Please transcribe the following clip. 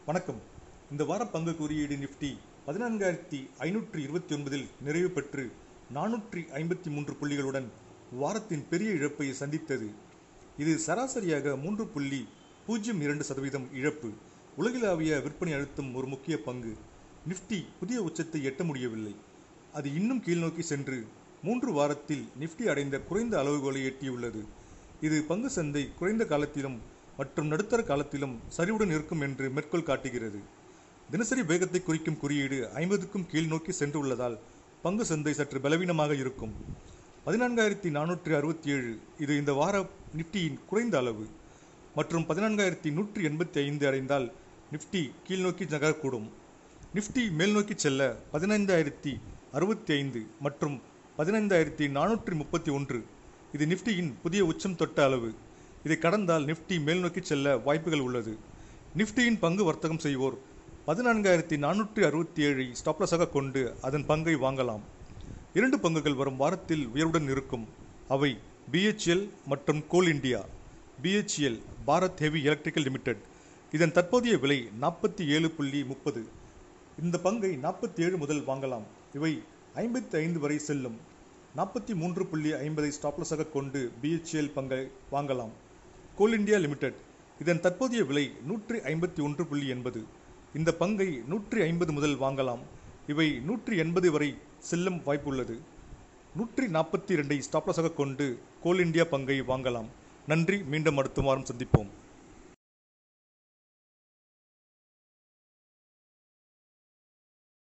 வணக்கம் இந்த வார பங்கு குறியீடு நிஃப்டி பதினான்காயிரத்தி ஐநூற்றி இருபத்தி ஒன்பதில் நிறைவு பெற்று நானூற்றி ஐம்பத்தி மூன்று புள்ளிகளுடன் வாரத்தின் பெரிய இழப்பை சந்தித்தது இது சராசரியாக மூன்று புள்ளி பூஜ்ஜியம் இரண்டு சதவீதம் இழப்பு உலகிலாவிய விற்பனை அழுத்தம் ஒரு முக்கிய பங்கு நிஃப்டி புதிய உச்சத்தை எட்ட முடியவில்லை அது இன்னும் கீழ்நோக்கி சென்று மூன்று வாரத்தில் நிஃப்டி அடைந்த குறைந்த அளவுகோலை எட்டியுள்ளது இது பங்கு சந்தை குறைந்த காலத்திலும் மற்றும் நடுத்தர காலத்திலும் சரிவுடன் இருக்கும் என்று மேற்கோள் காட்டுகிறது தினசரி வேகத்தை குறிக்கும் குறியீடு ஐம்பதுக்கும் கீழ் நோக்கி சென்றுள்ளதால் பங்கு சந்தை சற்று பலவீனமாக இருக்கும் பதினான்காயிரத்தி நானூற்றி அறுபத்தி ஏழு இது இந்த வார நிஃப்டியின் குறைந்த அளவு மற்றும் பதினான்காயிரத்தி நூற்றி எண்பத்தி ஐந்து அடைந்தால் நிஃப்டி கீழ்நோக்கி நகரக்கூடும் நிஃப்டி மேல்நோக்கி செல்ல பதினைந்தாயிரத்தி அறுபத்தி ஐந்து மற்றும் பதினைந்தாயிரத்தி நானூற்றி முப்பத்தி ஒன்று இது நிஃப்டியின் புதிய உச்சம் தொட்ட அளவு இதை கடந்தால் நிஃப்டி மேல்நோக்கி செல்ல வாய்ப்புகள் உள்ளது நிஃப்டியின் பங்கு வர்த்தகம் செய்வோர் பதினான்காயிரத்தி நானூற்றி அறுபத்தி ஏழை ஸ்டாப்லஸாக கொண்டு அதன் பங்கை வாங்கலாம் இரண்டு பங்குகள் வரும் வாரத்தில் உயர்வுடன் இருக்கும் அவை பிஹெச்எல் மற்றும் coal India BHEL Bharat heavy electrical limited இதன் தற்போதைய விலை நாற்பத்தி ஏழு புள்ளி முப்பது இந்த பங்கை நாற்பத்தி ஏழு முதல் வாங்கலாம் இவை ஐம்பத்தி ஐந்து வரை செல்லும் நாற்பத்தி மூன்று புள்ளி ஐம்பதை ஸ்டாப்லஸாக கொண்டு பிஹெச்எல் பங்கை வாங்கலாம் கோல் இந்தியா லிமிடெட் இதன் தற்போதைய விலை நூற்றி ஐம்பத்தி ஒன்று புள்ளி எண்பது இந்த பங்கை நூற்றி ஐம்பது முதல் வாங்கலாம் இவை நூற்றி எண்பது வரை செல்லும் வாய்ப்புள்ளது நூற்றி நாற்பத்தி இரண்டை ஸ்டாப்லஸாக கொண்டு கோல் இந்தியா பங்கை வாங்கலாம் நன்றி மீண்டும் அடுத்த வாரம் சந்திப்போம்